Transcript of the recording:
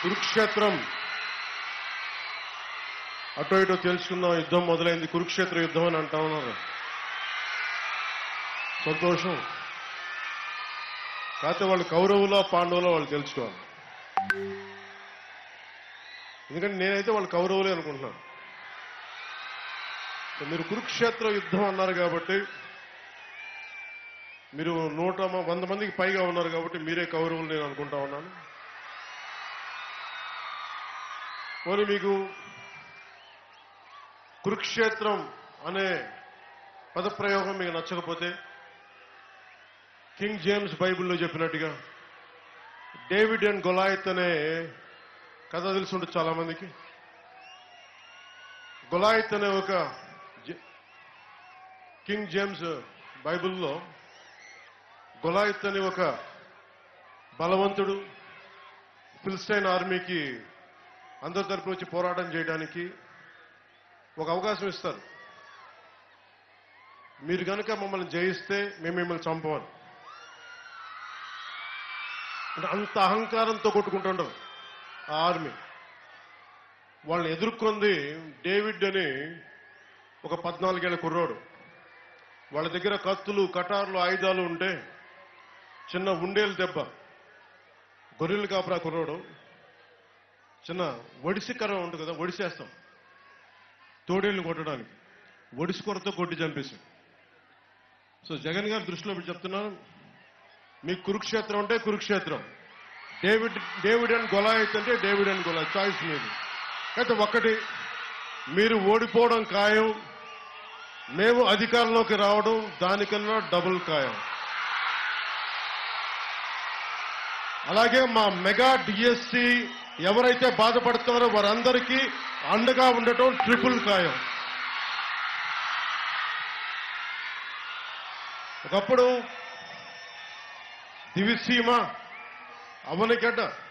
కురుక్షేత్రం అటో ఇటో తెలుసుకుందాం యుద్ధం మొదలైంది కురుక్షేత్ర యుద్ధం అని అంటా ఉన్నారు సంతోషం కాకపోతే వాళ్ళు కౌరవులో పాండవులో వాళ్ళు తెలుసుకోవాలి ఎందుకంటే నేనైతే వాళ్ళు కౌరవులే అనుకుంటున్నాను సో మీరు కురుక్షేత్ర యుద్ధం అన్నారు కాబట్టి మీరు నూట మ- వంద మందికి పైగా ఉన్నారు కాబట్టి మీరే కౌరవులు నేను అనుకుంటా ఉన్నాను పోనీ మీకు కురుక్షేత్రం అనే పదప్రయోగం మీకు నచ్చకపోతే కింగ్ జేమ్స్ బైబిల్లో చెప్పినట్టుగా డేవిడ్ అండ్ గొలాయత్ అనే కథ తెలుసుంటుంది చాలా మందికి గొలాయత్ అనే ఒక జ- కింగ్ జేమ్స్ బైబిల్లో గొలాయత్ అనే ఒక బలవంతుడు ఫిలిస్టైన్ ఆర్మీకి అందరి తరపు వచ్చి పోరాటం చేయడానికి ఒక అవకాశం ఇస్తారు మీరు కనుక మమ్మల్ని జయిస్తే మేము మిమ్మల్ని చంపమని అంటే అంత అహంకారంతో కొట్టుకుంటుండరు ఆ ఆర్మీ వాళ్ళని ఎదుర్కొంది డేవిడ్ అని ఒక పద్నాలుగేళ్ల కుర్రోడు వాళ్ళ దగ్గర కత్తులు కటార్లు ఆయుధాలు ఉంటే చిన్న ఉండేలు దెబ్బ గొర్రెలు కాపురా కుర్రోడు చిన్న ఒడిసి కర్ర ఉంటుంది కదా ఒడిసేస్తాం తోడేళ్ళు కొట్టడానికి ఒడిసి కొరతో కొట్టి చంపేశాం సో జగన్ గారి దృష్టిలో పెట్టి చెప్తున్నాను మీకు కురుక్షేత్రం అంటే Kurukshetram David David and Goliath అంటే డేవిడ్ అండ్ గొలా చాయిస్ మీది అయితే ఒక్కటి మీరు ఓడిపోవడం ఖాయం మేము అధికారంలోకి రావడం దానికన్నా డబుల్ ఖాయం అలాగే మా మెగా డిఎస్సి ఎవరైతే బాధపడుతున్నారో వారందరికీ అండగా ఉండటం ట్రిపుల్ ఖాయం ఒకప్పుడు దివిసీమ అవనిగడ్డ